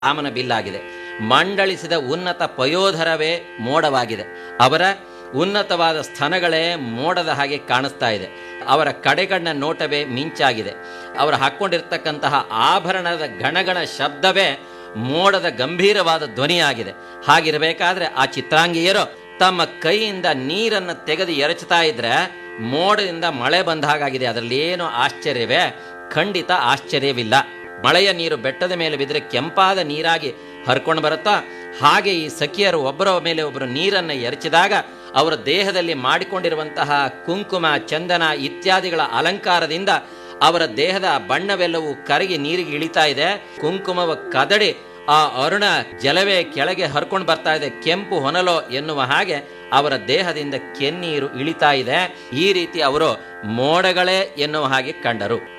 ರಾಮನ ಬಿಲ್ಲಾಗಿದೆ ಮಂಡಳಿಸಿದ ಉನ್ನತ ಪಯೋಧರವೇ ಮೋಡವಾಗಿದೆ ಅವರ ಉನ್ನತವಾದ ಸ್ತನಗಳೇ ಮೋಡದ ಹಾಗೆ ಕಾಣಿಸ್ತಾ ಇದೆ ಅವರ ಕಡೆಗಣ್ಣ ನೋಟವೇ ಮಿಂಚಾಗಿದೆ ಅವರು ಹಾಕ್ಕೊಂಡಿರ್ತಕ್ಕಂತಹ ಆಭರಣದ ಗಣಗಣ ಶಬ್ದವೇ ಮೋಡದ ಗಂಭೀರವಾದ ಧ್ವನಿಯಾಗಿದೆ ಹಾಗಿರಬೇಕಾದ್ರೆ ಆ ಚಿತ್ರಾಂಗಿಯರು ತಮ್ಮ ಕೈಯಿಂದ ನೀರನ್ನು ತೆಗೆದು ಎರಚುತ್ತಾ ಇದ್ರೆ ಮೋಡದಿಂದ ಮಳೆ ಬಂದ ಹಾಗಾಗಿದೆ ಅದರಲ್ಲಿ ಏನು ಆಶ್ಚರ್ಯವೇ ಖಂಡಿತ ಆಶ್ಚರ್ಯವಿಲ್ಲ ಮಳೆಯ ನೀರು ಬೆಟ್ಟದ ಮೇಲೆ ಬಿದ್ದರೆ ಕೆಂಪಾದ ನೀರಾಗಿ ಹರ್ಕೊಂಡು ಬರುತ್ತಾ ಹಾಗೆ ಈ ಸಖಿಯರು ಒಬ್ಬರ ಮೇಲೆ ಒಬ್ಬರು ನೀರನ್ನು ಎರಚಿದಾಗ ಅವರ ದೇಹದಲ್ಲಿ ಮಾಡಿಕೊಂಡಿರುವಂತಹ ಕುಂಕುಮ ಚಂದನ ಇತ್ಯಾದಿಗಳ ಅಲಂಕಾರದಿಂದ ಅವರ ದೇಹದ ಬಣ್ಣವೆಲ್ಲವೂ ಕರಗಿ ನೀರಿಗೆ ಇಳಿತಾ ಇದೆ ಕುಂಕುಮವ ಕದಡಿ ಆ ಅರುಣ ಜಲವೇ ಕೆಳಗೆ ಹರ್ಕೊಂಡು ಬರ್ತಾ ಇದೆ ಕೆಂಪು ಹೊನಲೋ ಎನ್ನುವ ಹಾಗೆ ಅವರ ದೇಹದಿಂದ ಕೆನ್ನೀರು ಇಳಿತಾ ಇದೆ ಈ ರೀತಿ ಅವರು ಮೋಡಗಳೇ ಎನ್ನುವ ಹಾಗೆ ಕಂಡರು